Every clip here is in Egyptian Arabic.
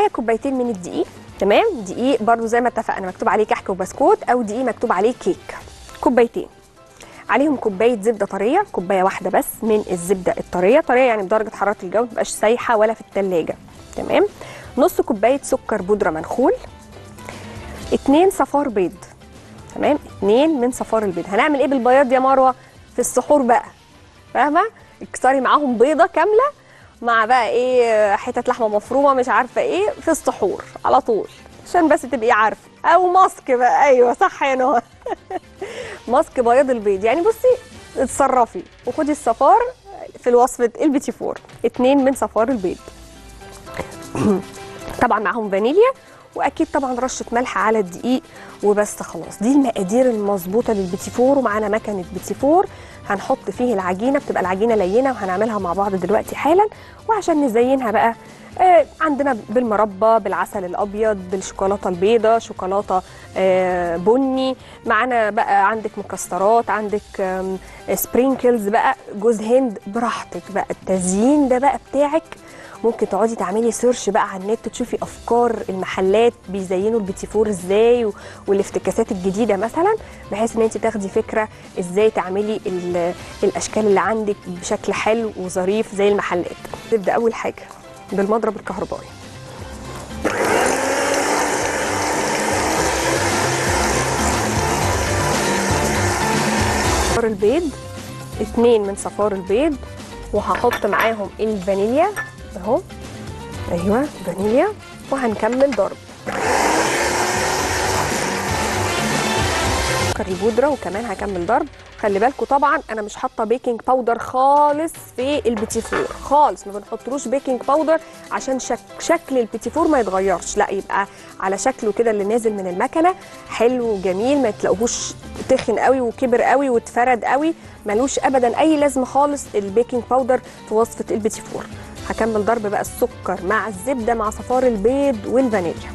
معايا كوبايتين من الدقيق تمام دقيق برضو زي ما اتفقنا مكتوب عليه كحك وبسكوت او دقيق مكتوب عليه كيك كوبايتين عليهم كوبايه زبده طريه كوبايه واحده بس من الزبده الطريه طريه يعني بدرجه حراره الجو ما تبقاش سايحه ولا في التلاجة تمام نص كوبايه سكر بودره منخول اتنين صفار بيض تمام اتنين من صفار البيض هنعمل ايه بالبياض يا مروه في السحور بقى فاهمه اكسري معاهم بيضه كامله مع بقى ايه حتت لحمه مفرومه مش عارفه ايه في السحور على طول عشان بس تبقي عارفه او ماسك بقى ايوه صح يا نهى ماسك بياض البيض يعني بصي اتصرفي وخدي الصفار في الوصفه البيتي فور اتنين من صفار البيض طبعا معاهم فانيليا واكيد طبعا رشه ملح على الدقيق وبس خلاص دي المقادير المظبوطه للبيتي فور ومعانا مكنه بيتي فور هنحط فيه العجينه بتبقى العجينه لينه وهنعملها مع بعض دلوقتي حالا وعشان نزينها بقى آه عندنا بالمربى بالعسل الابيض بالشوكولاته البيضاء شوكولاته آه بني معانا بقى عندك مكسرات عندك آم، سبرينكلز بقى جوز هند براحتك بقى التزيين ده بقى بتاعك ممكن تقعدي تعملي سيرش بقى على النت تشوفي افكار المحلات بيزينوا البيتي فور ازاي و- والافتكاسات الجديده مثلا بحيث ان انت تاخدي فكره ازاي تعملي ال- الاشكال اللي عندك بشكل حلو وظريف زي المحلات نبدا اول حاجه بالمضرب الكهربائي صفار البيض اتنين من صفار البيض وهحط معاهم الفانيليا اهو ايوه فانيليا وهنكمل ضرب سكر البودره وكمان هكمل ضرب خلي بالكم طبعا انا مش حاطه بيكنج باودر خالص في البيتي فور خالص ما بنحطلوش بيكنج باودر عشان شك شكل البيتي فور ما يتغيرش لا يبقى على شكله كده اللي نازل من المكنه حلو وجميل ما تلاقوهوش تخن قوي وكبر قوي واتفرد قوي ملوش ابدا اي لازمه خالص البيكنج باودر في وصفه البيتي فور هكمل ضرب بقى السكر مع الزبده مع صفار البيض والفانيليا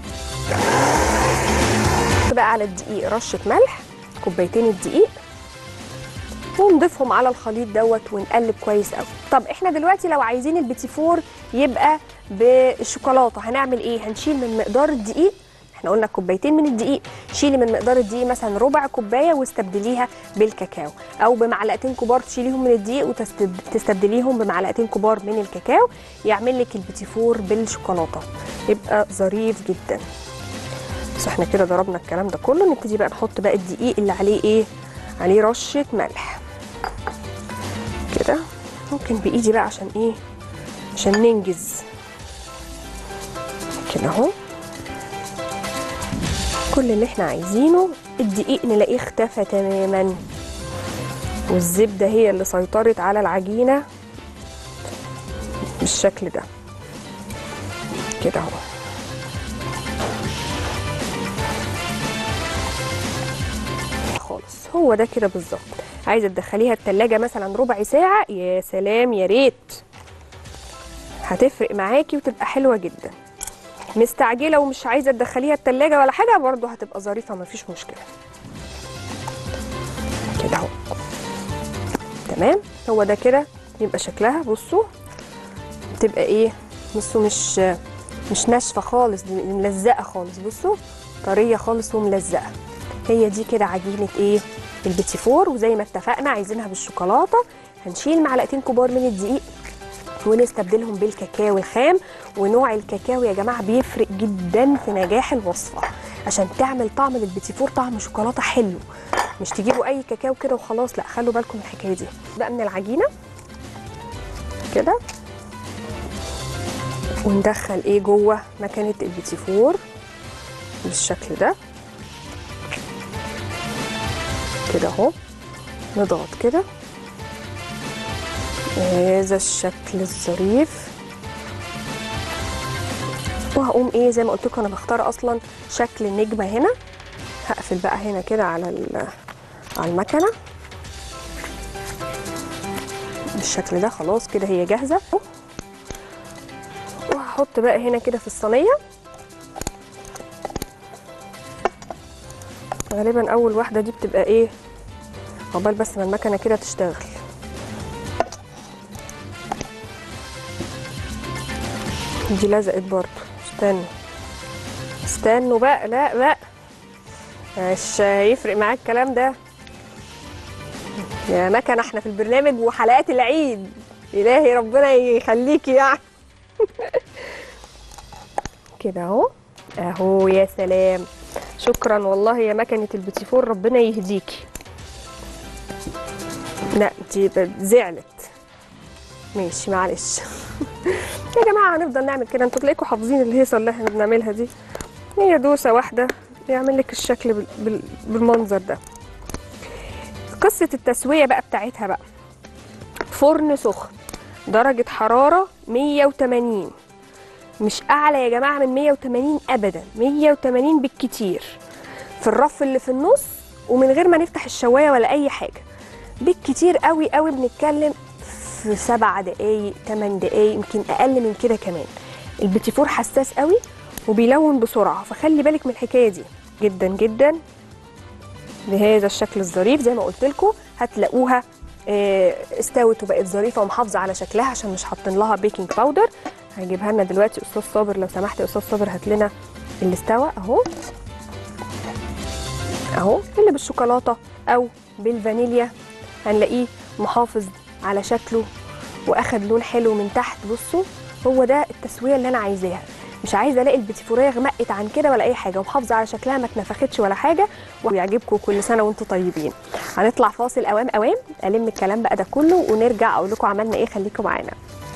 بقى على الدقيق رشه ملح كوبايتين الدقيق ونضيفهم على الخليط دوت ونقلب كويس قوي طب احنا دلوقتي لو عايزين البيتي فور يبقى بالشوكولاته هنعمل ايه هنشيل من مقدار الدقيق احنا قلنا كوبايتين من الدقيق شيلي من مقدار الدقيق مثلا ربع كوبايه واستبدليها بالكاكاو او بمعلقتين كبار تشيليهم من الدقيق وتستبدليهم بمعلقتين كبار من الكاكاو يعمل لك البيتي فور بالشوكولاته يبقى ظريف جدا بس احنا كده ضربنا الكلام ده كله نبتدي بقى نحط بقى الدقيق اللي عليه ايه عليه رشه ملح كده ممكن بايدي بقى عشان ايه عشان ننجز كده اهو كل اللي احنا عايزينه الدقيق نلاقيه اختفى تماما والزبده هي اللي سيطرت على العجينه بالشكل ده كده اهو خالص هو ده كده بالظبط عايزه تدخليها التلاجة مثلا ربع ساعه يا سلام يا ريت هتفرق معاكي وتبقى حلوه جدا مستعجله ومش عايزه تدخليها التلاجة ولا حاجه برضو هتبقى ظريفه مفيش مشكله كده اهو تمام هو ده كده يبقى شكلها بصوا تبقى ايه بصوا مش مش ناشفه خالص دي ملزقه خالص بصوا طريه خالص وملزقه هي دي كده عجينه ايه البيتي فور وزي ما اتفقنا عايزينها بالشوكولاته هنشيل معلقتين كبار من الدقيق ونستبدلهم بالكاكاو الخام ونوع الكاكاو يا جماعه بيفرق جدا في نجاح الوصفه عشان تعمل طعم للبيتي فور طعم شوكولاته حلو مش تجيبوا اي كاكاو كده وخلاص لا خلوا بالكم من الحكايه دي بقى من العجينه كده وندخل ايه جوه مكنه البيتي فور بالشكل ده كده اهو نضغط كده هذا الشكل الظريف وهقوم ايه زي ما قلت لكم انا بختار اصلا شكل النجمه هنا هقفل بقى هنا كده على ال- على المكنه بالشكل ده خلاص كده هي جاهزه وهحط بقى هنا كده في الصينيه غالبا اول واحده دي بتبقى ايه عقبال بس ما المكنه كده تشتغل دي لزقت برضو استنوا استنوا بقى لا بقى مش هيفرق معاك الكلام ده يا مكنة احنا في البرنامج وحلقات العيد إلهي ربنا يخليكي يعني كده اهو اهو يا سلام شكرا والله يا مكنة البتيفور ربنا يهديكي لا دي ب- زعلت ماشي معلش يا جماعة هنفضل نعمل كده انتوا تلاقيكوا حافظين الهيصة اللي احنا بنعملها دي هي دوسة واحدة يعمل لك الشكل بال- بال- بالمنظر ده قصة التسوية بقى بتاعتها بقى فرن سخن درجة حرارة 180 مش أعلى يا جماعة من 180 أبدا 180 بالكتير في الرف اللي في النص ومن غير ما نفتح الشواية ولا أي حاجة بالكتير قوي قوي بنتكلم في سبع دقايق تمن دقايق يمكن أقل من كده كمان البتيفور حساس قوي وبيلون بسرعة فخلي بالك من الحكاية دي جدا جدا بهذا الشكل الظريف زي ما قلت لكم هتلاقوها آه، استوت وبقت ظريفه ومحافظه على شكلها عشان مش حاطين لها بيكنج باودر هجيبها لنا دلوقتي استاذ صابر لو سمحت يا استاذ صابر هات لنا اللي استوى اهو اهو اللي بالشوكولاته او بالفانيليا هنلاقيه محافظ على شكله واخد لون حلو من تحت بصوا هو ده التسويه اللي انا عايزاها مش عايزه الاقي البتيفوريه غمقت عن كده ولا اي حاجه ومحافظه على شكلها ما اتنفختش ولا حاجه ويعجبكم كل سنه وانتم طيبين هنطلع فاصل اوام اوام الم الكلام بقى ده كله ونرجع اقول لكم عملنا ايه خليكم معانا